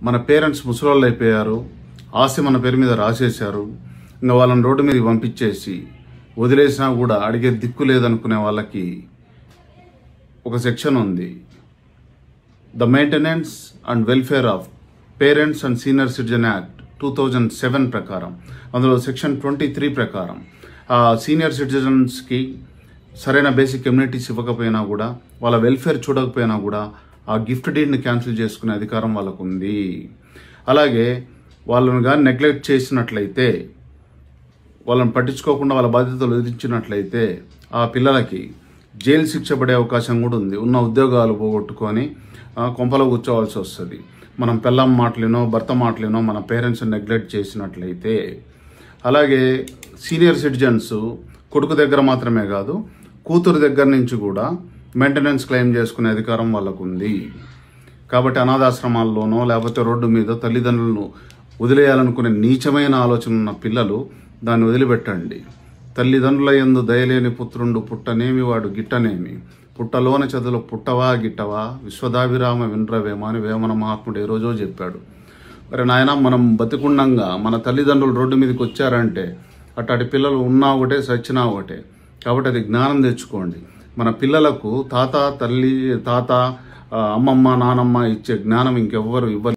మన పేరెంట్స్ ముసలోళ్ళు అయిపోయారు ఆస్తి మన పేరు మీద రాసేశారు ఇంకా వాళ్ళని రోడ్డు మీదకి పంపించేసి వదిలేసినా కూడా అడిగే దిక్కు లేదనుకునే వాళ్ళకి ఒక సెక్షన్ ఉంది the maintenance and welfare of parents and senior citizen act two thousand seven ప్రకారం అందులో సెక్షన్ ట్వంటీ త్రీ ప్రకారం ఆ సీనియర్ సిటిజన్స్కి సరైన బేసిక్ కమ్యూనిటీస్ ఇవ్వకపోయినా కూడా వాళ్ళ వెల్ఫేర్ చూడకపోయినా కూడా ఆ గిఫ్ట్ డీడ్ని క్యాన్సిల్ చేసుకునే అధికారం వాళ్ళకు ఉంది అలాగే వాళ్ళని కానీ నెగ్లెక్ట్ చేసినట్లయితే వాళ్ళని పట్టించుకోకుండా వాళ్ళ బాధ్యతలు విధించినట్లయితే ఆ పిల్లలకి జైలు శిక్ష పడే అవకాశం కూడా ఉంది ఉన్న ఉద్యోగాలు పోగొట్టుకొని ఆ, కొంపలో కూర్చోవాల్సి వస్తుంది మనం పిల్లం మాటలేనో భర్త మాటలేనో మన పేరెంట్స్ నెగ్లెక్ట్ చేసినట్లయితే అలాగే సీనియర్ సిటిజన్స్ కొడుకు దగ్గర మాత్రమే కాదు కూతురు దగ్గర నుంచి కూడా మెయింటెనెన్స్ క్లెయిమ్ చేసుకునే అధికారం వాళ్ళకు ఉంది కాబట్టి అనాథాశ్రమాల్లోనో లేకపోతే రోడ్డు మీద తల్లిదండ్రులను వదిలేయాలనుకునే నీచమైన ఆలోచన ఉన్న పిల్లలు దాన్ని వదిలిపెట్టండి తల్లిదండ్రుల ఎందు దయలేని పుత్రుండు పుట్టనేమి వాడు గిట్టనేమి పుట్టలోని చదువులు పుట్టవా గిట్టవా విశ్వదాభిరామ వినరవేమ అని వేమన మహాత్ముడు ఏ రోజో చెప్పాడు మరి నాయన మనం బతికుండంగా మన తల్లిదండ్రులు రోడ్డు మీదకి వచ్చారంటే అట్లాంటి పిల్లలు ఉన్నా ఒకటే సచ్చినా ఒకటే కాబట్టి అది జ్ఞానం తెచ్చుకోండి మన పిల్లలకు తాత తల్లి తాత ఆ, అమ్మమ్మ నానమ్మ ఇచ్చే జ్ఞానం ఇంకెవ్వరు ఇవ్వరు